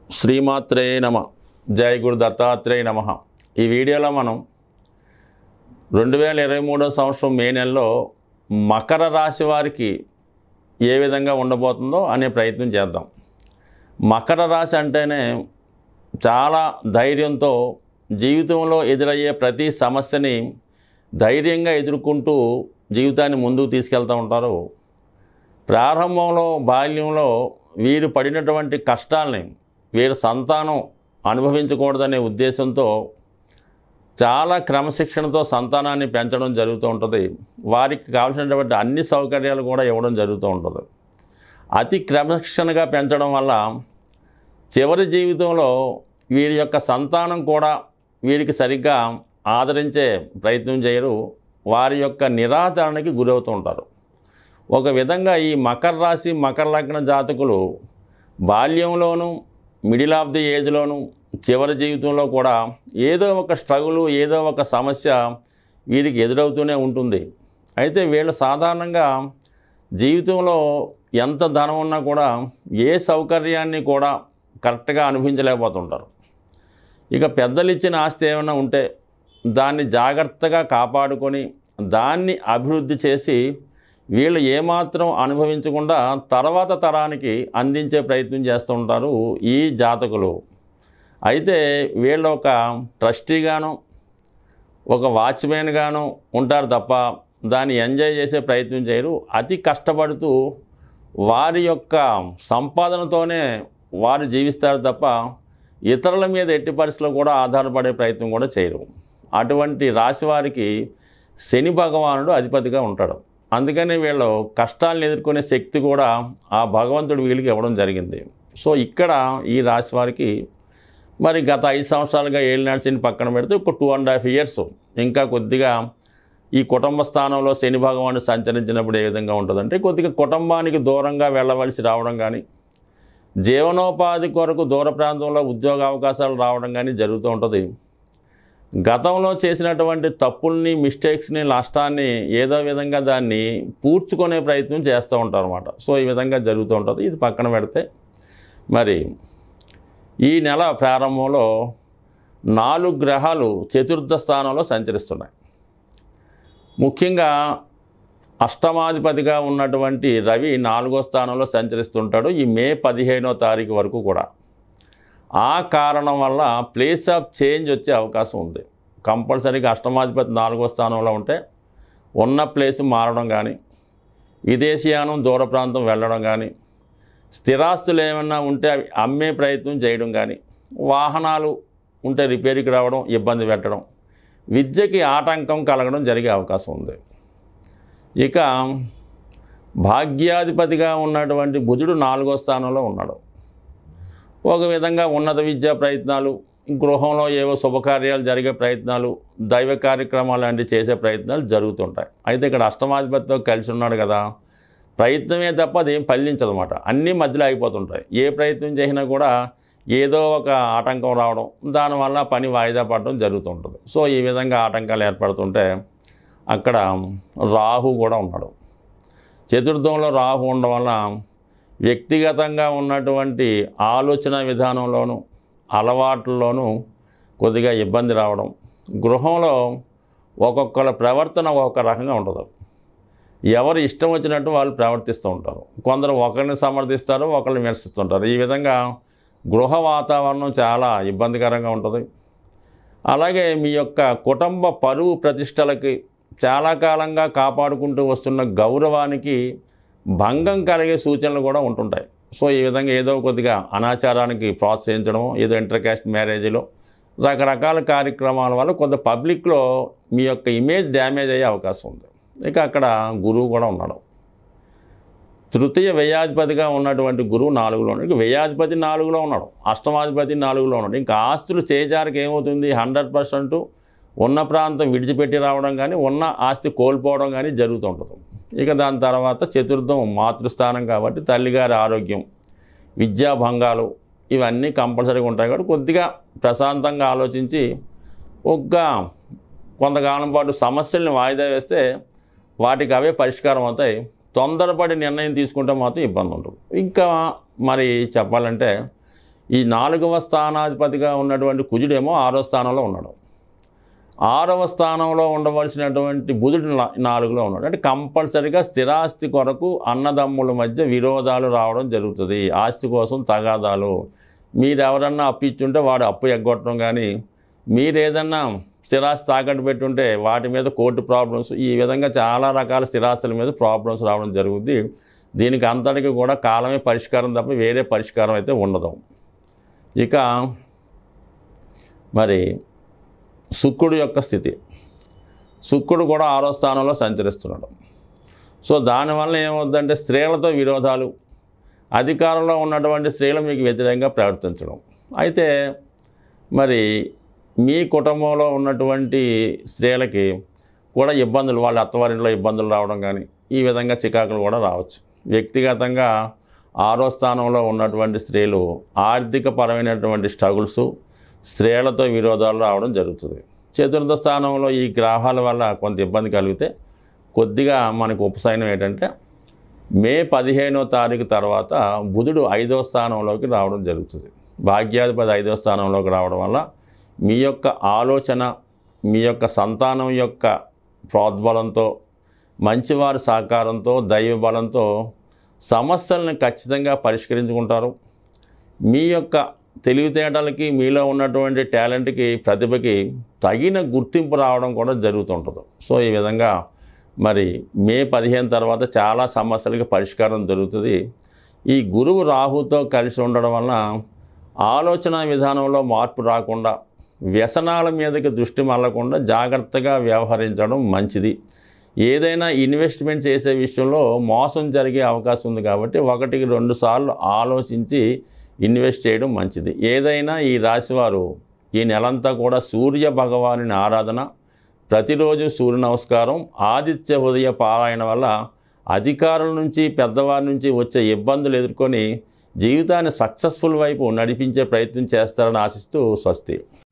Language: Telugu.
శ్రీమాత్రే నమ జై గురు దత్తాత్రేయ నమ ఈ వీడియోలో మనం రెండు వేల ఇరవై మూడో సంవత్సరం మే నెలలో మకర రాశి వారికి ఏ విధంగా ఉండబోతుందో అనే ప్రయత్నం చేద్దాం మకర రాశి అంటేనే చాలా ధైర్యంతో జీవితంలో ఎదురయ్యే ప్రతి సమస్యని ధైర్యంగా ఎదుర్కొంటూ జీవితాన్ని ముందుకు తీసుకెళ్తూ ఉంటారు ప్రారంభంలో బాల్యంలో వీరు పడినటువంటి కష్టాల్ని వీరి సంతానం అనుభవించకూడదనే ఉద్దేశంతో చాలా క్రమశిక్షణతో సంతానాన్ని పెంచడం జరుగుతూ ఉంటుంది వారికి కావాల్సినటువంటి అన్ని సౌకర్యాలు కూడా ఇవ్వడం జరుగుతూ ఉంటుంది అతి క్రమశిక్షణగా పెంచడం వల్ల చివరి జీవితంలో వీరి యొక్క సంతానం కూడా వీరికి సరిగ్గా ఆదరించే ప్రయత్నం చేయరు వారి యొక్క నిరాదరణకి గురవుతూ ఉంటారు ఒక విధంగా ఈ మకర రాశి మకర లగ్న జాతకులు బాల్యంలోనూ మిడిల్ ఆఫ్ ది ఏజ్లోనూ చివరి జీవితంలో కూడా ఏదో ఒక స్ట్రగుల్ ఏదో ఒక సమస్య వీరికి ఎదురవుతూనే ఉంటుంది అయితే వీళ్ళు సాధారణంగా జీవితంలో ఎంత ధనం ఉన్నా కూడా ఏ సౌకర్యాన్ని కూడా కరెక్ట్గా అనుభవించలేకపోతుంటారు ఇక పెద్దలు ఇచ్చిన ఆస్తి ఏమైనా ఉంటే దాన్ని జాగ్రత్తగా కాపాడుకొని దాన్ని అభివృద్ధి చేసి వీళ్ళు ఏమాత్రం అనుభవించకుండా తర్వాత తరానికి అందించే ప్రయత్నం చేస్తూ ఉంటారు ఈ జాతకులు అయితే వీళ్ళు ఒక ట్రస్టీగాను ఒక వాచ్మెన్గాను ఉంటారు తప్ప దాన్ని ఎంజాయ్ చేసే ప్రయత్నం చేయరు అతి కష్టపడుతూ వారి యొక్క సంపాదనతోనే వారు జీవిస్తారు తప్ప ఇతరుల మీద ఎట్టి పరిస్థితుల్లో కూడా ఆధారపడే ప్రయత్నం కూడా చేయరు అటువంటి రాశి వారికి శని భగవానుడు అధిపతిగా ఉంటాడు అందుకని వీళ్ళు కష్టాలను ఎదుర్కొనే శక్తి కూడా ఆ భగవంతుడు వీళ్ళకి ఇవ్వడం జరిగింది సో ఇక్కడ ఈ రాశి వారికి మరి గత ఐదు సంవత్సరాలుగా ఏళ్ళు నడిచిన పక్కన పెడితే ఒక టూ అండ్ హాఫ్ ఇయర్స్ ఇంకా కొద్దిగా ఈ కుటుంబ స్థానంలో శని భగవానుడు సంచరించినప్పుడు ఏ విధంగా ఉంటుందంటే కొద్దిగా కుటుంబానికి దూరంగా వెళ్ళవలసి రావడం కానీ జీవనోపాధి కొరకు దూర ప్రాంతంలో ఉద్యోగ అవకాశాలు రావడం కానీ జరుగుతూ ఉంటుంది గతంలో చేసినటువంటి తప్పుల్ని మిస్టేక్స్ని నష్టాన్ని ఏదో విధంగా దాన్ని పూడ్చుకునే ప్రయత్నం చేస్తూ ఉంటారు అనమాట సో ఈ విధంగా జరుగుతూ ఉంటుంది ఇది పక్కన పెడితే మరి ఈ నెల ప్రారంభంలో నాలుగు గ్రహాలు చతుర్థ స్థానంలో సంచరిస్తున్నాయి ముఖ్యంగా అష్టమాధిపతిగా ఉన్నటువంటి రవి నాలుగో స్థానంలో సంచరిస్తుంటాడు ఈ మే పదిహేనో తారీఖు వరకు కూడా ఆ కారణం వల్ల ప్లేస్ ఆఫ్ చేంజ్ వచ్చే అవకాశం ఉంది కంపల్సరీగా అష్టమాధిపతి నాలుగో స్థానంలో ఉంటే ఉన్న ప్లేస్ మారడం కానీ విదేశీయానం దూర ప్రాంతం వెళ్ళడం కానీ స్థిరాస్తులు ఏమన్నా ఉంటే అవి అమ్మే ప్రయత్నం చేయడం కానీ వాహనాలు ఉంటే రిపేర్కి రావడం ఇబ్బంది పెట్టడం విద్యకి ఆటంకం కలగడం జరిగే అవకాశం ఉంది ఇక భాగ్యాధిపతిగా ఉన్నటువంటి బుధుడు నాలుగో స్థానంలో ఉన్నాడు ఒక విధంగా ఉన్నత విద్యా ప్రయత్నాలు గృహంలో ఏవో శుభకార్యాలు జరిగే ప్రయత్నాలు దైవ కార్యక్రమాలు లాంటివి చేసే ప్రయత్నాలు జరుగుతుంటాయి అయితే ఇక్కడ అష్టమాధిపతితో కలిసి ఉన్నాడు కదా ప్రయత్నమే తప్ప అదేం ఫలించదన్నమాట అన్నీ మధ్యలో అయిపోతుంటాయి ఏ ప్రయత్నం చేసినా కూడా ఏదో ఒక ఆటంకం రావడం దానివల్ల పని వాయిదా పడడం జరుగుతుంటుంది సో ఈ విధంగా ఆటంకాలు ఏర్పడుతుంటే అక్కడ రాహు కూడా ఉన్నాడు చతుర్థంలో రాహు ఉండడం వల్ల వ్యక్తిగతంగా ఉన్నటువంటి ఆలోచన విధానంలోనూ అలవాట్లలోనూ కొద్దిగా ఇబ్బంది రావడం గృహంలో ఒక్కొక్కల ప్రవర్తన ఒక్కొక్క రకంగా ఉంటుంది ఎవరు ఇష్టం వచ్చినట్టు వాళ్ళు ప్రవర్తిస్తూ ఉంటారు కొందరు ఒకరిని సమర్థిస్తారు ఒకరిని విమర్శిస్తుంటారు ఈ విధంగా గృహ వాతావరణం చాలా ఇబ్బందికరంగా ఉంటుంది అలాగే మీ యొక్క కుటుంబ పరువు ప్రతిష్టలకి చాలా కాలంగా కాపాడుకుంటూ వస్తున్న గౌరవానికి భంగం కలిగే సూచనలు కూడా ఉంటుంటాయి సో ఈ విధంగా ఏదో కొద్దిగా అనాచారానికి ప్రోత్సహించడం ఏదో ఇంటర్ కాస్ట్ మ్యారేజ్లో రకరకాల కార్యక్రమాల వల్ల కొంత పబ్లిక్లో మీ యొక్క ఇమేజ్ డ్యామేజ్ అయ్యే అవకాశం ఉంది ఇక అక్కడ గురువు కూడా ఉన్నాడు తృతీయ వ్యయాధిపతిగా ఉన్నటువంటి గురువు నాలుగులో ఉన్నాడు ఇక వ్యయాధిపతి నాలుగులో ఉన్నాడు అష్టమాధిపతి నాలుగులో ఉన్నాడు ఇంకా ఆస్తులు చేజారికి ఏమవుతుంది హండ్రెడ్ పర్సెంట్ ఉన్న ప్రాంతం విడిచిపెట్టి రావడం కానీ ఉన్న ఆస్తి కోల్పోవడం కానీ జరుగుతుంటుంది ఇక దాని తర్వాత చతుర్థం మాతృస్థానం కాబట్టి తల్లిగారి ఆరోగ్యం విద్యా భంగాలు ఇవన్నీ కంపల్సరీగా ఉంటాయి కాబట్టి కొద్దిగా ప్రశాంతంగా ఆలోచించి ఒక్క కొంతకాలం పాటు సమస్యల్ని వాయిదా వేస్తే వాటికి అవే పరిష్కారం అవుతాయి తొందరపడి నిర్ణయం తీసుకుంటే మాత్రం ఇబ్బంది ఉంటుంది ఇంకా మరి చెప్పాలంటే ఈ నాలుగవ స్థానాధిపతిగా ఉన్నటువంటి కుజుడేమో ఆరో స్థానంలో ఉన్నాడు ఆరవ స్థానంలో ఉండవలసినటువంటి బుధుడు నా- నాలుగులో ఉన్నాడు అంటే కంపల్సరిగా స్థిరాస్తి కొరకు అన్నదమ్ముల మధ్య విరోధాలు రావడం జరుగుతుంది ఆస్తి కోసం తగాదాలు మీరు ఎవరన్నా అప్పు ఇచ్చుంటే వాడు అప్పు ఎగ్గొట్టడం కానీ మీరు ఏదన్నా స్థిరాస్తి తాకట్టు పెట్టుంటే వాటి మీద కోర్టు ప్రాబ్లమ్స్ ఈ విధంగా చాలా రకాల స్థిరాస్తుల మీద ప్రాబ్లమ్స్ రావడం జరుగుతుంది దీనికి అంతటికి కూడా కాలమే పరిష్కారం తప్ప వేరే పరిష్కారం అయితే ఉండదు ఇక మరి శుక్రుడు యొక్క స్థితి శుక్రుడు కూడా ఆరో స్థానంలో సంచరిస్తున్నాడు సో దానివల్ల ఏమవుద్దంటే స్త్రీలతో విరోధాలు అధికారంలో ఉన్నటువంటి స్త్రీలు మీకు వ్యతిరేకంగా ప్రవర్తించడం అయితే మరి మీ కుటుంబంలో ఉన్నటువంటి స్త్రీలకి కూడా ఇబ్బందులు వాళ్ళ అత్తవారింట్లో ఇబ్బందులు రావడం కానీ ఈ విధంగా చికాకులు కూడా రావచ్చు వ్యక్తిగతంగా ఆరో స్థానంలో ఉన్నటువంటి స్త్రీలు ఆర్థిక పరమైనటువంటి స్ట్రగుల్స్ స్త్రీలతో విరోధాలు రావడం జరుగుతుంది చతుర్థ స్థానంలో ఈ గ్రహాల వల్ల కొంత ఇబ్బంది కలిగితే కొద్దిగా మనకు ఉపశమనం ఏంటంటే మే పదిహేనో తారీఖు తర్వాత బుధుడు ఐదో స్థానంలోకి రావడం జరుగుతుంది భాగ్యాధిపతి ఐదో స్థానంలోకి రావడం వల్ల మీ యొక్క ఆలోచన మీ యొక్క సంతానం యొక్క ప్రోద్బలంతో మంచివారి సహకారంతో దైవ బలంతో సమస్యలను ఖచ్చితంగా పరిష్కరించుకుంటారు మీ యొక్క తెలివితేటలకి మీలో ఉన్నటువంటి టాలెంట్కి ప్రతిభకి తగిన గుర్తింపు రావడం కూడా జరుగుతుంటుంది సో ఈ విధంగా మరి మే పదిహేను తర్వాత చాలా సమస్యలకి పరిష్కారం జరుగుతుంది ఈ గురువు రాహుతో కలిసి ఉండడం వలన ఆలోచన విధానంలో మార్పు రాకుండా వ్యసనాల మీదకి దృష్టి మళ్ళకుండా జాగ్రత్తగా వ్యవహరించడం మంచిది ఏదైనా ఇన్వెస్ట్మెంట్ చేసే విషయంలో మోసం జరిగే అవకాశం ఉంది కాబట్టి ఒకటికి రెండు సార్లు ఆలోచించి ఇన్వెస్ట్ చేయడం మంచిది ఏదైనా ఈ రాశివారు ఈ నెలంతా కూడా సూర్య భగవానుని ఆరాధన ప్రతిరోజు సూర్య నమస్కారం ఆదిత్య ఉదయ పారాయణ వల్ల అధికారుల నుంచి పెద్దవారి నుంచి వచ్చే ఇబ్బందులు ఎదుర్కొని జీవితాన్ని సక్సెస్ఫుల్ వైపు నడిపించే ప్రయత్నం చేస్తారని ఆశిస్తూ స్వస్తి